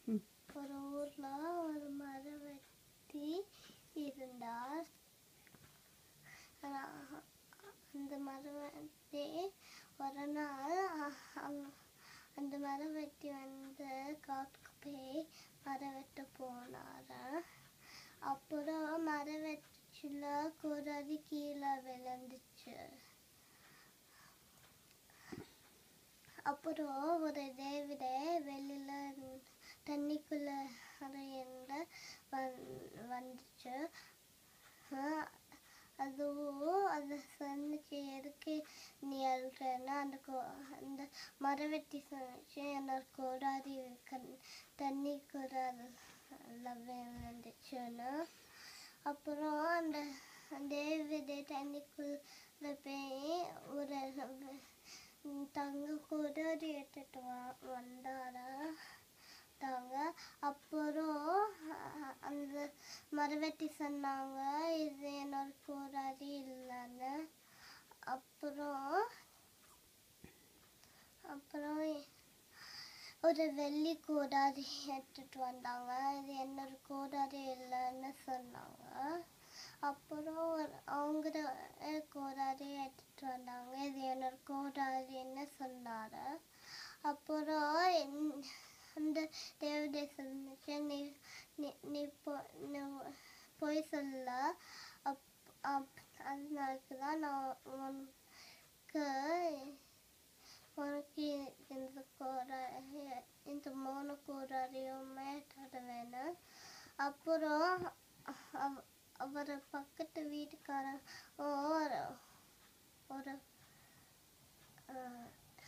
ம். ஒரு ஊர்ல ஒரு மரம் வெட்டி இருந்தார் ஆனா, அந்த மரம் வெட்டி ஒரு நாள் அ- அங்க- அந்த மரம் வெட்டி வந்து காட்டுக்கு போய் மரம் வெட்ட போனாரு அப்புறம் மரம் வெட்டுச்சுல குரடி கீழே விழுந்துச்சு அப்புறம் ஒரு தேவிதை வெளியில இருந்து- தண்ணிக்குள்ள இருந்து வந்- வந்துச்சு ஆஹ் அதுவும் அது சொன்னிச்சு எதுக்கு நீ அழுறேன்னா அந்த கோ அந்த மரவெட்டி சொன்னிச்சு என்னோட கோடாரி கண் தண்ணிக்குள்ள விழுந்துச்சுன்னு அப்புறம் அந்த தேவிதை தண்ணிக்குள்ள போய் ஒரு ம், தங்க கோடாரி எடுத்துட்டு வா வந்தாரா தாங்க அப்புறம் அ- அந்த மரவெட்டி சொன்னாங்க இது என்னோட கோடாரி இல்லைன்னு அப்புறம் அப்புறம் ஒரு வெள்ளி கோடாரி எடுத்துட்டு வந்தாங்க இது என்னோட கோடாரி இல்லைன்னு சொன்னாங்க அப்புறம் ஒரு- அவங்க கோடாரி எடுத்துட்டு வந்தாங்க இது என்னோட கோடாரின்னு சொன்னாரு அப்புறம் என்- அந்த தேவதை சொல்லுச்சு நீ நீ நீ பொ- நீ பொய் சொல்ல அப் அப் அதனால தான் நான் உனக்கு உனக்கு இந்த கோடாரி இந்த மூணு கோடாரியுமே தருவேன்னு அப்புறம் அவ- அவர் பக்கத்து வீட்டுக்காரன் ஒரு ஒரு அஹ்,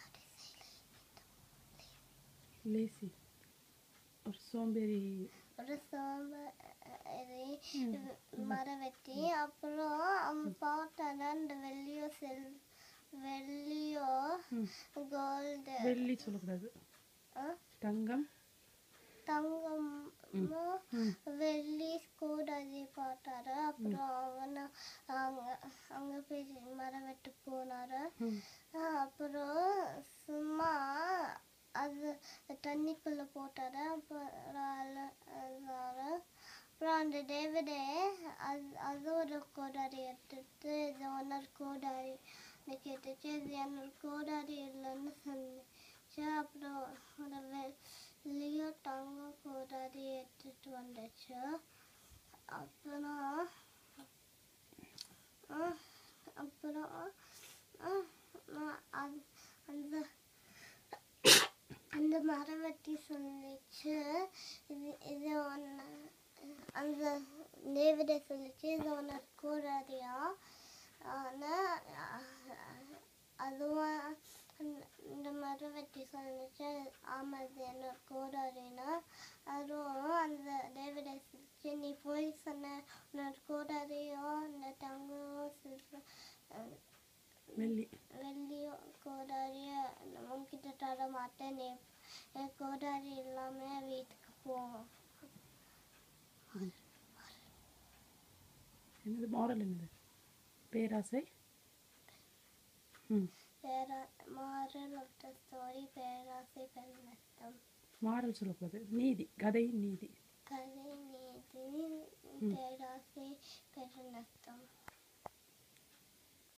லேசி ஒரு சோம்பேறி ஒரு சோம்பேறி மரம் வெட்டி அப்புறம் அவன் பார்த்தானா அந்த வெள்ளியோ செல் வெள்ளியோ ம். கோல்டு வெள்ளி சொல்லக்கூடாது தங்கம் தங்கமும் ம். வெள்ளி கூடாது பார்த்தாரு அப்புறம் அவனை அங்க அங்க போய் மரம் வெட்டு போனாரு ம். ஆஹ் அப்புறம் சும்மா அது தண்ணிக்குள்ள போட்டாரு அப்புறம் அல- அழுதாரு. அப்புறம் அந்த டேவிடே அது அது ஒரு கோடாரி எடுத்துட்டு இது ஒன்னொரு கோடாரி கேட்டுச்சு இது என்னோட கோடாரி இல்லைன்னு சொன்னிச்சு அப்புறம் ஒரு வெள்ளியோ தங்க கோடாரி எடுத்துட்டு வந்துச்சு அப்புறம் ஆஹ் அப்புறம் ஆஹ் நான் அது- அந்த அந்த மரவட்டி சொல்லிச்சு இது இது ஒன்று அந்த தேவிதை சொல்லிச்சு இது ஒன்று கூடாதியா ஆனால் அதுவும் அந்த- இந்த மரவட்டி சொல்லிச்சு ஆமாம் இது என்ன கூடாதினா அதுவும் அந்த தேவிதை சொல்லிச்சு நீ போய் சொன்ன உன்னோட கூடாதியோ இந்த தங்கம் சில்வர் வெள்ளி வெள்ளியோ கோடாரிய உன்கிட்ட தர மாட்டேன் நீ என் கோடாரி இல்லாம வீட்டுக்கு போ என்னது மாரல் என்னது பேராசை ம் பேர மாறல் ஆஃப் த ஸ்டோரி பேராசை பெருநஷ்டம் மாரல் சொல்லக்கூடாது நீதி கதை நீதி கதை நீதி பேராசை பெருநஷ்டம்